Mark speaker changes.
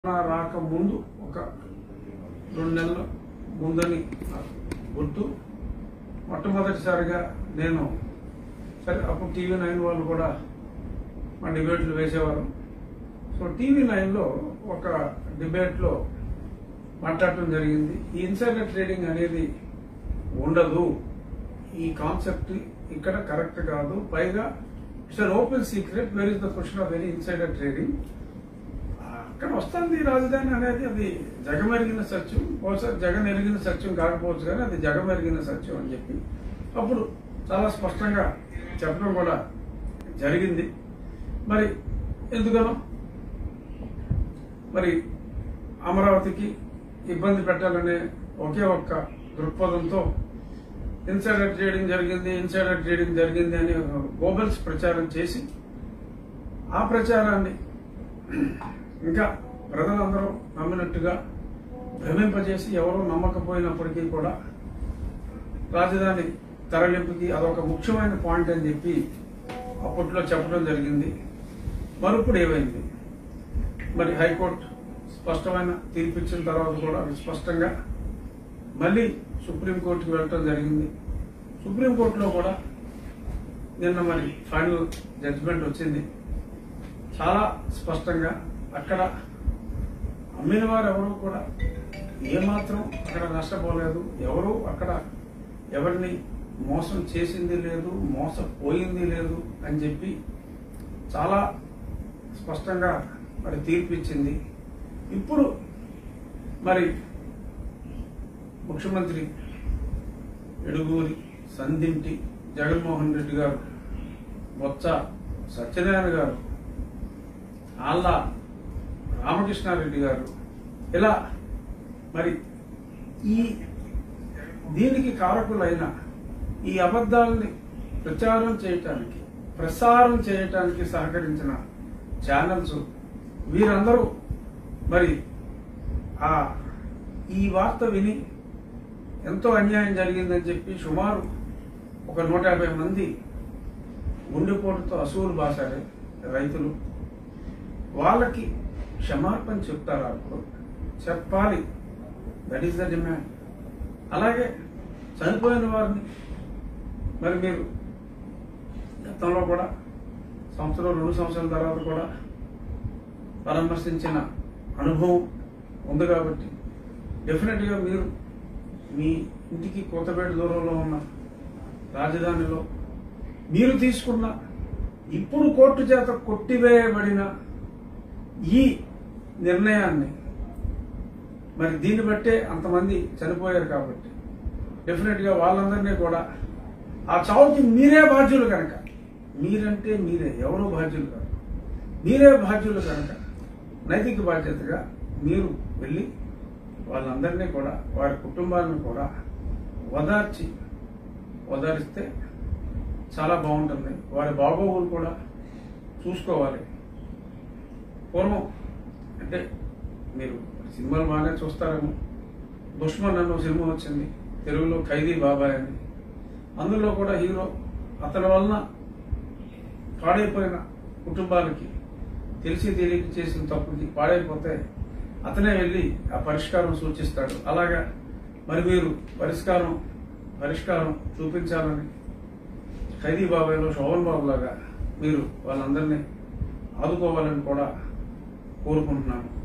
Speaker 1: రాక ముందు ఒక రెండు నెలల ముందని నాకు గుర్తు మొట్టమొదటిసారిగా నేను సరే అప్పుడు టీవీ నైన్ వాళ్ళు కూడా మా డిబేట్లు వేసేవారు సో టీవీ నైన్లో ఒక డిబేట్లో మాట్లాడటం జరిగింది ఈ ఇన్సైడర్ ట్రేడింగ్ అనేది ఉండదు ఈ కాన్సెప్ట్ ఇక్కడ కరెక్ట్ కాదు పైగా it's an open secret where is the question of very insider trading అక్కడ వస్తుంది రాజధాని అనేది అది జగమెరిగిన సత్యం బహుశా జగన్ ఎరిగిన సత్యం కాకపోవచ్చు కానీ అది జగమెరిగిన సత్యం అని చెప్పి అప్పుడు చాలా స్పష్టంగా చెప్పడం కూడా జరిగింది మరి ఎందుకనో మరి అమరావతికి ఇబ్బంది పెట్టాలనే ఒకే ఒక్క దృక్పథంతో ఇన్సైడర్ ట్రేడింగ్ జరిగింది ఇన్సైడర్ ట్రేడింగ్ జరిగింది అని గోబల్స్ ప్రచారం చేసి ఆ ప్రచారాన్ని ఇంకా ప్రజలందరూ నమ్మినట్టుగా భ్రమింపజేసి ఎవరూ నమ్మకపోయినప్పటికీ కూడా రాజధాని తరలింపుకి అదొక ముఖ్యమైన పాయింట్ అని చెప్పి అప్పట్లో చెప్పడం జరిగింది మరిప్పుడు ఏమైంది మరి హైకోర్టు స్పష్టమైన తీర్పు ఇచ్చిన తర్వాత కూడా అవి స్పష్టంగా మళ్ళీ సుప్రీంకోర్టుకి వెళ్ళటం జరిగింది సుప్రీంకోర్టులో కూడా నిన్న మరి ఫైనల్ జడ్జిమెంట్ వచ్చింది చాలా స్పష్టంగా అక్కడ అమ్మిన వారు ఎవరు కూడా ఏమాత్రం అక్కడ నష్టపోలేదు ఎవరు అక్కడ ఎవరిని మోసం చేసింది లేదు మోసపోయింది లేదు అని చెప్పి చాలా స్పష్టంగా మరి తీర్పు ఇచ్చింది ఇప్పుడు మరి ముఖ్యమంత్రి ఎడుగూరి సందింటి జగన్మోహన్ రెడ్డి గారు బొత్స సత్యనారాయణ గారు ఆళ్ళ రామకృష్ణారెడ్డి గారు ఇలా మరి ఈ దీనికి కారకులైన ఈ అబద్ధాలని ప్రచారం చేయటానికి ప్రసారం చేయటానికి సహకరించిన ఛానల్స్ వీరందరూ మరి ఆ ఈ వార్త విని ఎంతో అన్యాయం జరిగిందని చెప్పి సుమారు ఒక నూట యాభై మంది గుండెపోటుతో అసూలు బాసారే రైతులు వాళ్ళకి క్షమార్పణ చెప్తారా అప్పుడు చెప్పాలి దట్ ఈస్ ద డిమాండ్ అలాగే చనిపోయిన వారిని మరి మీరు గతంలో కూడా సంవత్సరం రెండు సంవత్సరాల తర్వాత కూడా పరామర్శించిన అనుభవం ఉంది కాబట్టి డెఫినెట్గా మీరు మీ ఇంటికి కొత్తపేట దూరంలో ఉన్న రాజధానిలో మీరు తీసుకున్న ఇప్పుడు కోర్టు చేత కొట్టివేయబడిన ఈ నిర్ణయాన్ని మరి దీన్ని బట్టే అంతమంది చనిపోయారు కాబట్టి డెఫినెట్గా వాళ్ళందరినీ కూడా ఆ చావుకి మీరే బాధ్యులు కనుక మీరంటే మీరే ఎవరో బాధ్యులు కాదు మీరే బాధ్యులు కనుక నైతిక బాధ్యతగా మీరు వెళ్ళి వాళ్ళందరినీ కూడా వారి కుటుంబాలను కూడా ఓదార్చి ఓదారిస్తే చాలా బాగుంటుంది వారి బాగోగులు కూడా చూసుకోవాలి పూర్వం అంటే మీరు సినిమాలు బాగానే చూస్తారేమో దుష్మన్ అన్న సినిమా వచ్చింది తెలుగులో ఖైదీ బాబాయ్ అని అందులో కూడా హీరో అతని వలన పాడైపోయిన కుటుంబాలకి తెలిసి తెలియక చేసిన తప్పుకి పాడైపోతే అతనే వెళ్ళి ఆ పరిష్కారం సూచిస్తాడు అలాగా మరి మీరు పరిష్కారం పరిష్కారం చూపించాలని ఖైదీ బాబాయ్లో శోభన్ బాబు లాగా మీరు వాళ్ళందరినీ ఆదుకోవాలని కూడా కోరుకుంటున్నాను